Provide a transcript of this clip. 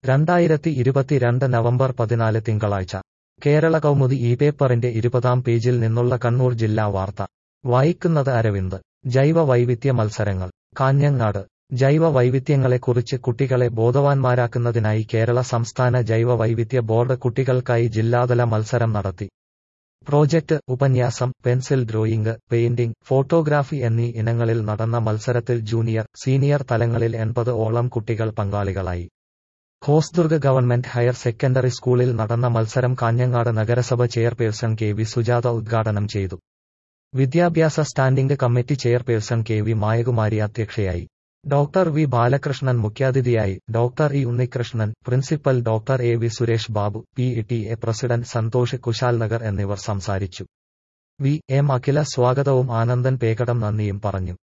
രണ്ടായിരത്തി ഇരുപത്തിരണ്ട് നവംബർ പതിനാല് തിങ്കളാഴ്ച കേരള കൗമുദി ഈ പേപ്പറിന്റെ ഇരുപതാം പേജിൽ നിന്നുള്ള കണ്ണൂർ ജില്ലാ വാർത്ത വായിക്കുന്നത് അരവിന്ദ് ജൈവ വൈവിധ്യ മത്സരങ്ങൾ കാഞ്ഞങ്ങാട് ജൈവ വൈവിധ്യങ്ങളെക്കുറിച്ച് കുട്ടികളെ ബോധവാന്മാരാക്കുന്നതിനായി കേരള സംസ്ഥാന ജൈവ വൈവിധ്യ ബോർഡ് കുട്ടികൾക്കായി ജില്ലാതല മത്സരം നടത്തി പ്രോജക്ട് ഉപന്യാസം പെൻസിൽ ഡ്രോയിംഗ് പെയിന്റിംഗ് ഫോട്ടോഗ്രാഫി എന്നീ ഇനങ്ങളിൽ നടന്ന മത്സരത്തിൽ ജൂനിയർ സീനിയർ തലങ്ങളിൽ എൺപത് ഓളം കുട്ടികൾ പങ്കാളികളായി ഹോസ്ദുർഗ് ഗവൺമെന്റ് ഹയർ സെക്കൻഡറി സ്കൂളിൽ നടന്ന മത്സരം കാഞ്ഞങ്ങാട് നഗരസഭ ചെയർപേഴ്സൺ കെ വി സുജാത ഉദ്ഘാടനം ചെയ്തു വിദ്യാഭ്യാസ standing committee chairperson K V Mayakumari അധ്യക്ഷയായി ഡോക്ടർ വി ബാലകൃഷ്ണൻ മുഖ്യാതിഥിയായി doctor E Unnikrishnan principal doctor A V Suresh Babu P T A president Santhosh Kushal Nagar എന്നിവർ സംസാരിച്ചു വി എം അഖില സ്വാഗതവും ആനന്ദൻ പേകടം നന്ദിയും പറഞ്ഞു